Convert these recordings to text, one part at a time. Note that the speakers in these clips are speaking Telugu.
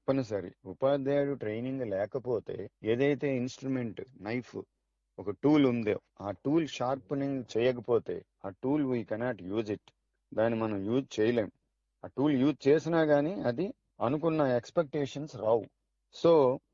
తప్పనిసరి ఉపాధ్యాయుడు ట్రైనింగ్ లేకపోతే ఏదైతే ఇన్స్ట్రుమెంట్ నైఫ్ ఒక టూల్ ఉందో ఆ టూల్ షార్పనింగ్ చేయకపోతే ఆ tool we cannot use it దాన్ని మనం యూజ్ చేయలేం ఆ టూల్ యూజ్ చేసినా కానీ అది అనుకున్న ఎక్స్పెక్టేషన్స్ రావు సో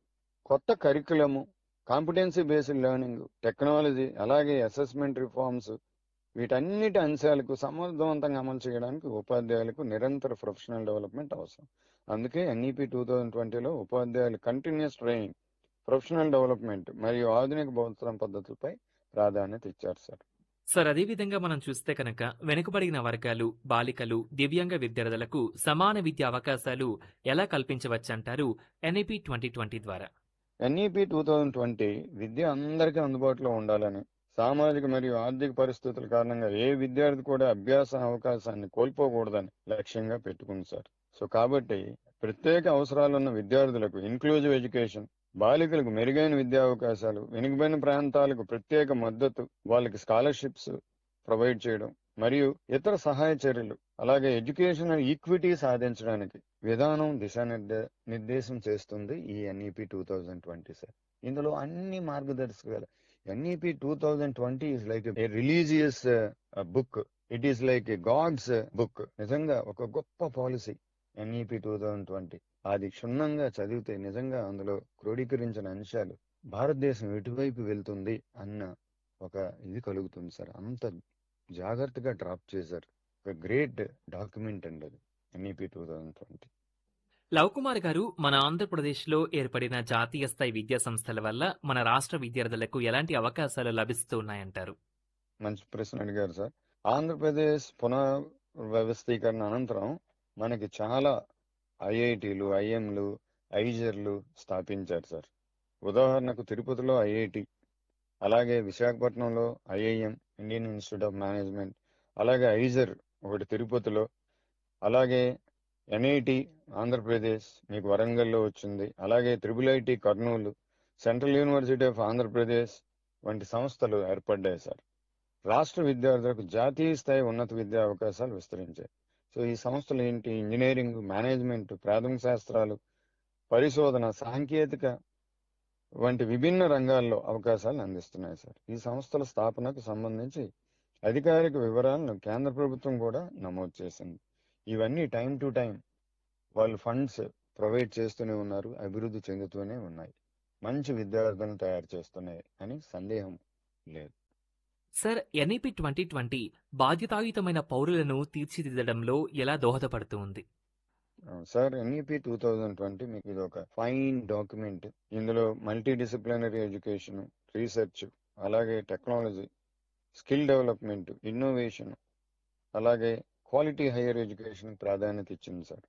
కొత్త curriculum competency based learning technology అలాగే అసెస్మెంట్ రిఫార్మ్స్ వీటన్నిటి అంశాలకు సమర్థవంతంగా అమలు చేయడానికి ఉపాధ్యాయులకు నిరంతర ప్రొఫెషనల్ డెవలప్మెంట్ అవసరం అందుకే ఎన్ఈపి టూ థౌజండ్ ట్వంటీలో ఉపాధ్యాయులు కంటిన్యూస్ ట్రైనింగ్ ప్రొఫెషనల్ డెవలప్మెంట్ మరియు ఆధునిక బోధన పద్ధతులపై ప్రాధాన్యత ఇచ్చారు సార్ సార్ అదేవిధంగా మనం చూస్తే కనుక వెనుకబడిన వర్గాలు బాలికలు దివ్యాంగ విద్యార్థులకు సమాన విద్యా అవకాశాలు ఎలా కల్పించవచ్చంటారు ఎన్ఈపి ట్వంటీ ట్వంటీ ద్వారా ఎన్ఈపి టూ థౌజండ్ ట్వంటీ విద్య అందరికీ అందుబాటులో ఉండాలని సామాజిక మరియు ఆర్థిక పరిస్థితుల కారణంగా ఏ విద్యార్థి కూడా అభ్యాస అవకాశాన్ని కోల్పోకూడదని లక్ష్యంగా పెట్టుకుంది సార్ సో కాబట్టి ప్రత్యేక అవసరాలున్న విద్యార్థులకు ఇన్క్లూజివ్ ఎడ్యుకేషన్ బాలికలకు మెరుగైన విద్యా అవకాశాలు వెనుకబడిన ప్రాంతాలకు ప్రత్యేక మద్దతు వాళ్ళకి స్కాలర్షిప్స్ ప్రొవైడ్ చేయడం మరియు ఇతర సహాయ చర్యలు అలాగే ఎడ్యుకేషనల్ ఈక్విటీ సాధించడానికి విధానం దిశానిర్దే నిర్దేశం చేస్తుంది ఈ NEP two thousand twenty sir ఇందులో అన్ని మార్గదర్శకాలు NEP two thousand twenty is like a religious book it is like God's book నిజంగా ఒక గొప్ప policy NEP two thousand twenty అది క్షుణ్ణంగా చదివితే నిజంగా అందులో క్రోడీకరించిన అంశాలు భారతదేశం ఎటువైపు వెళ్తుంది అన్న ఒక ఇది కలుగుతుంది సార్ అంత జాగ్రత్తగా డ్రాప్ చేశారు ఒక గ్రేట్ డాక్యుమెంట్ అండి అది NEP two thousand twenty Love Kumar గారు మన ఆంధ్రప్రదేశ్లో ఏర్పడిన జాతీయ స్థాయి విద్యా సంస్థల వల్ల మన రాష్ట్ర విద్యార్థులకు ఎలాంటి అవకాశాలు లభిస్తున్నాయంటారు మంచి ప్రశ్న అడిగారు సార్ ఆంధ్రప్రదేశ్ పునర్వ్యవస్థీకరణ అనంతరం మనకి చాలా ఐఐటీలు ఐఎంలు ఐజర్లు స్థాపించారు సార్ ఉదాహరణకు తిరుపతిలో ఐఐటి అలాగే విశాఖపట్నంలో IIM Indian Institute of Management అలాగే ఐజర్ ఒకటి తిరుపతిలో అలాగే ఎన్ఐటి ఆంధ్రప్రదేశ్ మీకు వరంగల్లో వచ్చింది అలాగే triple IT Kurnool central university of Andhra Pradesh వంటి సంస్థలు ఏర్పడ్డాయి సార్ రాష్ట్ర విద్యార్థులకు జాతీయ స్థాయి ఉన్నత విద్యా అవకాశాలు విస్తరించాయి సో ఈ సంస్థలు ఏంటి ఇంజనీరింగ్ మేనేజ్మెంట్ ప్రాథమిక శాస్త్రాలు పరిశోధన సాంకేతిక వంటి విభిన్న రంగాల్లో అవకాశాలను అందిస్తున్నాయి సార్ ఈ సంస్థల స్థాపనకు సంబంధించి అధికారిక వివరాలను కేంద్ర ప్రభుత్వం కూడా నమోదు చేసింది ఇవన్నీ టైం టు టైం వాళ్ళు ఫండ్స్ ప్రొవైడ్ చేస్తూనే ఉన్నారు అభివృద్ధి చెందుతూనే ఉన్నాయి మంచి విద్యార్థులను తయారు చేస్తున్నాయి అని సందేహం లేదు సార్ ఎన్ఈపి ట్వంటీ ట్వంటీ బాధ్యతాయుతమైన పౌరులను తీర్చిదిద్దడంలో ఎలా దోహదపడుతూ ఉంది sir NEP two thousand twenty మీకు ఇది ఒక ఫైన్ డాక్యుమెంట్ ఇందులో మల్టీ డిసిప్లినరీ ఎడ్యుకేషన్ రీసెర్చ్ అలాగే టెక్నాలజీ స్కిల్ డెవలప్మెంట్ ఇన్నోవేషన్ అలాగే క్వాలిటీ హైయర్ ఎడ్యుకేషన్ ప్రాధాన్యత ఇచ్చింది సార్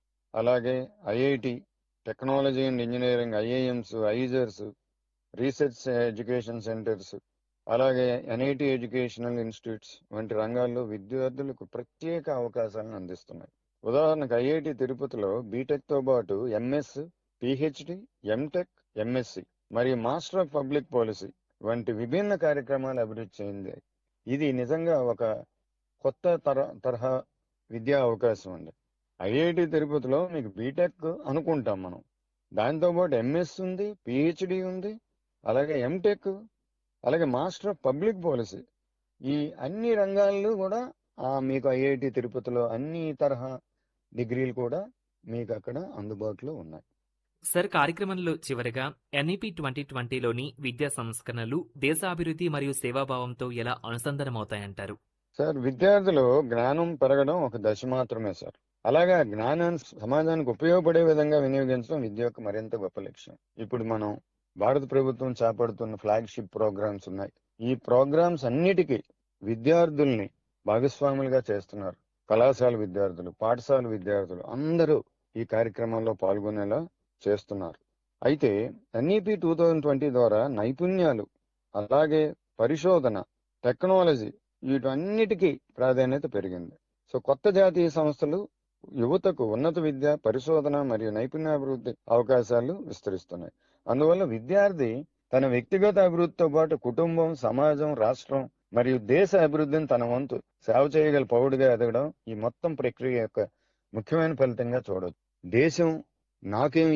అలాగే IIT technology and engineering IIMs IISERs research education centres అలాగే ఎన్ఐటి ఎడ్యుకేషనల్ ఇన్స్టిట్యూట్స్ వంటి రంగాల్లో విద్యార్థులకు ప్రత్యేక అవకాశాలను అందిస్తున్నాయి ఉదాహరణకు ఐఐటి తిరుపతిలో బీటెక్ తో పాటు ఎంఎస్ పిహెచ్డి ఎంటెక్ ఎంఎస్సి మరియు మాస్టర్ ఆఫ్ పబ్లిక్ పాలసీ వంటి విభిన్న కార్యక్రమాలు అభివృద్ధి చెంది ఇది నిజంగా ఒక కొత్త తర తరహా విద్యా అవకాశం అండి ఐఐటి తిరుపతిలో మీకు బీటెక్ అనుకుంటాం మనం దాంతో పాటు ఎంఎస్ ఉంది పిహెచ్డి ఉంది అలాగే ఎంటెక్ అలాగే మాస్టర్ ఆఫ్ పబ్లిక్ పాలసీ ఈ అన్ని రంగాల్లో కూడా ఆ మీకు ఐఐటి తిరుపతిలో అన్ని తరహా డిగ్రీలు కూడా మీకు అక్కడ అందుబాటులో ఉన్నాయి సార్ కార్యక్రమంలో చివరగా ఎన్ఈపి ట్వంటీ ట్వంటీలోని విద్యా సంస్కరణలు దేశాభివృద్ధి మరియు సేవాభావంతో ఎలా అనుసంధానమవుతాయంటారు సార్ విద్యార్థులు జ్ఞానం పెరగడం ఒక దశ మాత్రమే సార్ అలాగే ఆ జ్ఞానాన్ని సమాజానికి ఉపయోగపడే విధంగా వినియోగించడం విద్య యొక్క మరింత గొప్ప లక్ష్యం ఇప్పుడు మనం భారత ప్రభుత్వం చేపడుతున్న ఫ్లాగ్షిప్ ప్రోగ్రామ్స్ ఉన్నాయి ఈ ప్రోగ్రామ్స్ అన్నిటికీ విద్యార్థుల్ని భాగస్వాములుగా చేస్తున్నారు కళాశాల విద్యార్థులు పాఠశాల విద్యార్థులు అందరూ ఈ కార్యక్రమంలో పాల్గొనేలా చేస్తున్నారు అయితే ఎన్ఈపి టూ థౌజండ్ ట్వంటీ ద్వారా నైపుణ్యాలు అలాగే పరిశోధన టెక్నాలజీ వీటన్నిటికీ ప్రాధాన్యత పెరిగింది సో కొత్త జాతీయ సంస్థలు యువతకు ఉన్నత విద్య పరిశోధన మరియు నైపుణ్యాభివృద్ధి అవకాశాలు విస్తరిస్తున్నాయి అందువల్ల విద్యార్థి తన వ్యక్తిగత అభివృద్ధితో పాటు కుటుంబం సమాజం రాష్ట్రం మరియు దేశ అభివృద్ధిని తన వంతు సేవ చేయగల పౌరుడిగా ఎదగడం ఈ మొత్తం ప్రక్రియ యొక్క ముఖ్యమైన ఫలితంగా చూడవచ్చు దేశం నాకేం